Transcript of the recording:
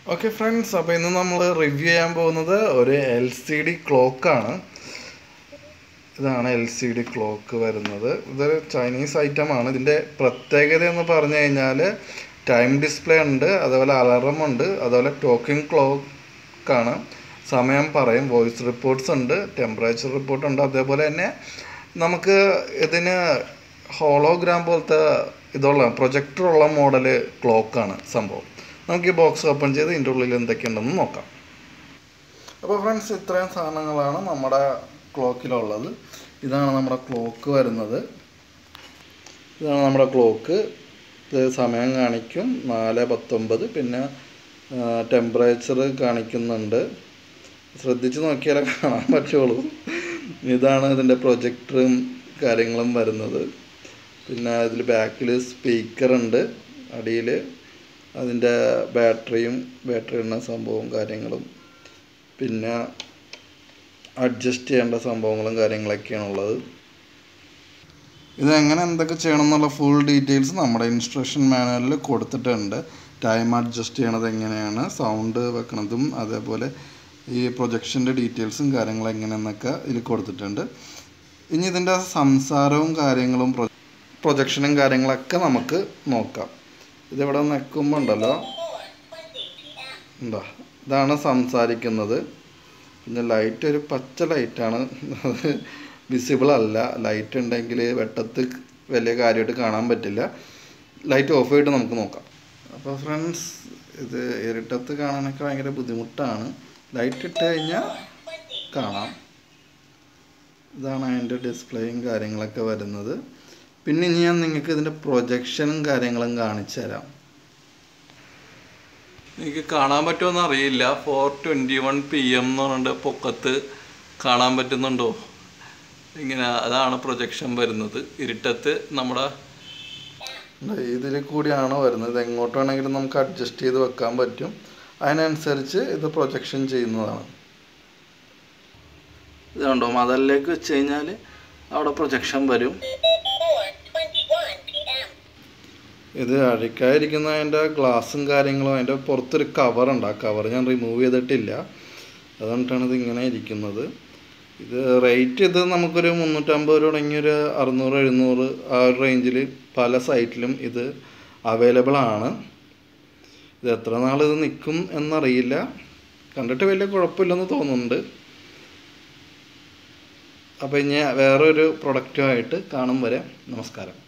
okay friends അപ്പോൾ ഇന്ന് നമ്മൾ റിവ്യൂ ചെയ്യാൻ പോകുന്നത് ഒരു എൽ സി ഡി ക്ലോക്കാണ് ഇതാണ് എൽ സി ഡി ക്ലോക്ക് വരുന്നത് ഇതൊരു ചൈനീസ് ഐറ്റമാണ് ഇതിൻ്റെ പ്രത്യേകത എന്ന് പറഞ്ഞു കഴിഞ്ഞാൽ ടൈം ഡിസ്പ്ലേ ഉണ്ട് അതുപോലെ അലാറം ഉണ്ട് അതുപോലെ ടോക്കിംഗ് ക്ലോക്കാണ് സമയം പറയും വോയിസ് റിപ്പോർട്ട്സ് ഉണ്ട് ടെമ്പറേച്ചർ റിപ്പോർട്ട് ഉണ്ട് അതേപോലെ തന്നെ നമുക്ക് ഇതിന് ഹോളോഗ്രാം പോലത്തെ ഇതുള്ള പ്രൊജക്ടറുള്ള മോഡൽ ക്ലോക്കാണ് സംഭവം നമുക്ക് ഈ ബോക്സ് ഓപ്പൺ ചെയ്ത് ഇതിൻ്റെ ഉള്ളിൽ എന്തൊക്കെയുണ്ടെന്ന് നോക്കാം അപ്പോൾ ഫ്രണ്ട്സ് ഇത്രയും സാധനങ്ങളാണ് നമ്മുടെ ക്ലോക്കിലുള്ളത് ഇതാണ് നമ്മുടെ ക്ലോക്ക് വരുന്നത് ഇതാണ് നമ്മുടെ ക്ലോക്ക് ഇത് സമയം കാണിക്കും നാല് പത്തൊമ്പത് പിന്നെ ടെമ്പറേച്ചർ കാണിക്കുന്നുണ്ട് ശ്രദ്ധിച്ച് നോക്കിയാലേ കാണാൻ പറ്റുള്ളൂ ഇതാണ് ഇതിൻ്റെ പ്രൊജക്ടറും കാര്യങ്ങളും വരുന്നത് പിന്നെ ഇതിൽ ബാക്കിൽ സ്പീക്കറുണ്ട് അടിയിൽ അതിൻ്റെ ബാറ്ററിയും ബാറ്ററി ഇടുന്ന സംഭവവും കാര്യങ്ങളും പിന്നെ അഡ്ജസ്റ്റ് ചെയ്യേണ്ട സംഭവങ്ങളും കാര്യങ്ങളൊക്കെയാണ് ഉള്ളത് ഇതെങ്ങനെ എന്തൊക്കെ ചെയ്യണം എന്നുള്ള ഫുൾ ഡീറ്റെയിൽസ് നമ്മുടെ ഇൻസ്ട്രക്ഷൻ മാനുവലിൽ കൊടുത്തിട്ടുണ്ട് ടൈം അഡ്ജസ്റ്റ് ചെയ്യണത് എങ്ങനെയാണ് സൗണ്ട് വെക്കണതും അതേപോലെ ഈ പ്രൊജക്ഷൻ്റെ ഡീറ്റെയിൽസും കാര്യങ്ങളും എങ്ങനെയെന്നൊക്കെ ഇതിൽ കൊടുത്തിട്ടുണ്ട് ഇനി ഇതിൻ്റെ സംസാരവും കാര്യങ്ങളും പ്രൊജക്ഷനും കാര്യങ്ങളൊക്കെ നമുക്ക് നോക്കാം ഇതിവിടെ നിൽക്കുമ്പോൾ ഉണ്ടല്ലോ എന്താ ഇതാണ് സംസാരിക്കുന്നത് പിന്നെ ലൈറ്റ് ഒരു പച്ച ലൈറ്റാണ് അത് വിസിബിൾ അല്ല ലൈറ്റ് ഉണ്ടെങ്കിൽ വെട്ടത്ത് വലിയ കാര്യമായിട്ട് കാണാൻ പറ്റില്ല ലൈറ്റ് ഓഫ് ചെയ്തിട്ട് നമുക്ക് നോക്കാം അപ്പോൾ ഫ്രണ്ട്സ് ഇത് ഇരുട്ടത്ത് കാണാനൊക്കെ ഭയങ്കര ബുദ്ധിമുട്ടാണ് ലൈറ്റ് ഇട്ട് കഴിഞ്ഞാൽ കാണാം ഇതാണ് അതിൻ്റെ ഡിസ്പ്ലേയും കാര്യങ്ങളൊക്കെ വരുന്നത് പിന്നെ ഇനി ഞാൻ നിങ്ങൾക്ക് ഇതിൻ്റെ പ്രൊജക്ഷനും കാര്യങ്ങളും കാണിച്ചു തരാം എനിക്ക് കാണാൻ പറ്റുമെന്ന് അറിയില്ല four twenty one P M എന്ന് പറഞ്ഞിട്ട് പൊക്കത്ത് കാണാൻ പറ്റുന്നുണ്ടോ ഇങ്ങനെ അതാണ് പ്രൊജക്ഷൻ വരുന്നത് ഇരുട്ടത്ത് നമ്മുടെ ഇതിൽ കൂടിയാണ് വരുന്നത് എങ്ങോട്ട് വേണമെങ്കിലും നമുക്ക് അഡ്ജസ്റ്റ് ചെയ്ത് വെക്കാൻ പറ്റും അതിനനുസരിച്ച് ഇത് പ്രൊജക്ഷൻ ചെയ്യുന്നതാണ് ഇത് കണ്ടോ മതലിലേക്ക് വെച്ച് കഴിഞ്ഞാൽ അവിടെ പ്രൊജക്ഷൻ വരും ഇത് അഴുക്കായിരിക്കുന്ന അതിൻ്റെ ഗ്ലാസും കാര്യങ്ങളും അതിൻ്റെ പുറത്തൊരു കവറുണ്ട് ആ കവർ ഞാൻ റിമൂവ് ചെയ്തിട്ടില്ല അതുകൊണ്ടാണ് ഇത് ഇങ്ങനെ ഇരിക്കുന്നത് ഇത് റേറ്റ് ഇത് നമുക്കൊരു മുന്നൂറ്റമ്പത് രൂപ തുടങ്ങി ഒരു അറുന്നൂറ് എഴുന്നൂറ് ആ ഒരു റേഞ്ചിൽ പല സൈറ്റിലും ഇത് അവൈലബിൾ ആണ് ഇത് എത്ര നാൾ ഇത് നിൽക്കും എന്നറിയില്ല കണ്ടിട്ട് വലിയ കുഴപ്പമില്ലെന്ന് തോന്നുന്നുണ്ട് അപ്പോൾ ഇനി വേറൊരു പ്രൊഡക്റ്റുമായിട്ട് കാണും വരെ നമസ്കാരം